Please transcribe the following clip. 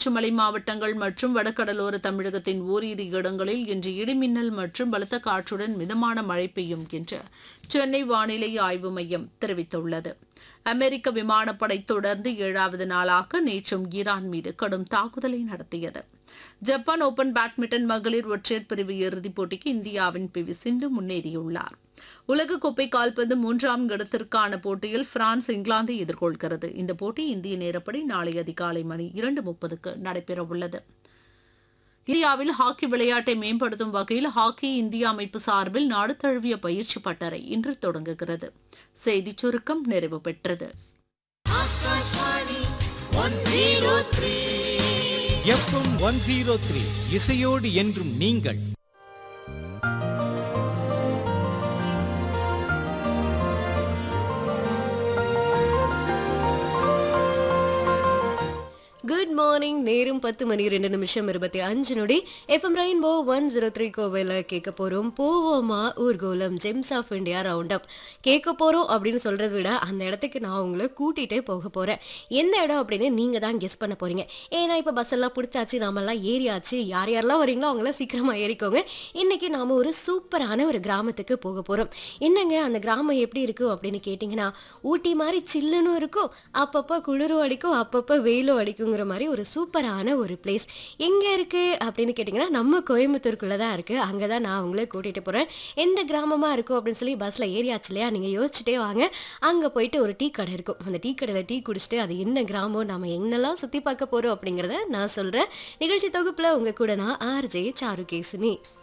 தொடர்ச்சி மலை மாவட்டங்கள் மற்றும் வடகடலோர தமிழகத்தின் ஓரிரு இடங்களில் இன்று இடிமின்னல் மற்றும் பலத்த காற்றுடன் மிதமான மழை பெய்யும் என்று சென்னை வானிலை ஆய்வு மையம் தெரிவித்துள்ளது அமெரிக்க விமானப்படை தொடர்ந்து ஏழாவது நாளாக நேற்றும் ஈரான் மீது கடும் தாக்குதலை நடத்தியது ஜப்பான் ஓபன் பேட்மிண்டன் மகளிர் ஒற்றையர் பிரிவு இறுதிப் போட்டிக்கு இந்தியாவின் பி வி சிந்து முன்னேறியுள்ளார் உலகக்கோப்பை கால்பந்து மூன்றாம் இடத்திற்கான போட்டியில் பிரான்ஸ் இங்கிலாந்தை எதிர்கொள்கிறது இந்த போட்டி இந்திய நேரப்படி நாளை அதிகாலை மணி இரண்டு முப்பதுக்கு நடைபெறவுள்ளது இந்தியாவில் ஹாக்கி விளையாட்டை மேம்படுத்தும் வகையில் ஹாக்கி இந்தியா அமைப்பு சார்பில் நாடு தழுவிய பயிற்சி பட்டறை இன்று தொடங்குகிறது செய்திச் சுருக்கம் நிறைவு பெற்றது எஃப்எம் ஒன் ஜீரோ த்ரீ இசையோடு என்றும் நீங்கள் குட் மார்னிங் நேரம் பத்து மணி ரெண்டு நிமிஷம் இருபத்தி அஞ்சு நொடி FM Rainbow one zero three கோவில கேட்க போறோம் போவோமா ஊர்கோலம் gems of India round up கேட்க போறோம் அப்படின்னு சொல்றதை விட அந்த இடத்துக்கு நான் உங்களை கூட்டிகிட்டே போக போறேன் எந்த இடம் அப்படின்னு நீங்க தான் கெஸ் பண்ண போறீங்க ஏன்னா இப்போ பஸ் எல்லாம் பிடிச்சாச்சு நாமெல்லாம் ஏறியாச்சு யார் யாரெல்லாம் வரீங்களோ அவங்களாம் சீக்கிரமா ஏறிக்கோங்க இன்னைக்கு நாம ஒரு சூப்பரான ஒரு கிராமத்துக்கு போக போறோம் என்னங்க அந்த கிராமம் எப்படி இருக்கும் அப்படின்னு கேட்டிங்கன்னா ஊட்டி மாதிரி சில்லுன்னு இருக்கும் அப்பப்போ குளிரும் அடிக்கும் அப்பப்போ வெயிலும் அடிக்குங்கிற மாதிரி ஒரு சூப்பரான ஒரு பிளேஸ் எங்கே இருக்குது அப்படின்னு கேட்டிங்கன்னா நம்ம கோயம்புத்தூருக்குள்ளே தான் இருக்குது அங்கே தான் நான் உங்களை கூட்டிகிட்டு போகிறேன் எந்த கிராமமாக இருக்கும் அப்படின்னு சொல்லி பஸ்ஸில் ஏறியாச்சு இல்லையா நீங்கள் யோசிச்சுட்டே வாங்க அங்கே போயிட்டு ஒரு டீ கடை இருக்கும் அந்த டீ கடையில் டீ குடிச்சிட்டு அது என்ன கிராமம் நம்ம என்னெல்லாம் சுற்றி பார்க்க போகிறோம் அப்படிங்கிறத நான் சொல்கிறேன் நிகழ்ச்சி தொகுப்பில் உங்கள் கூட நான் ஆர்ஜே சாருகேசினி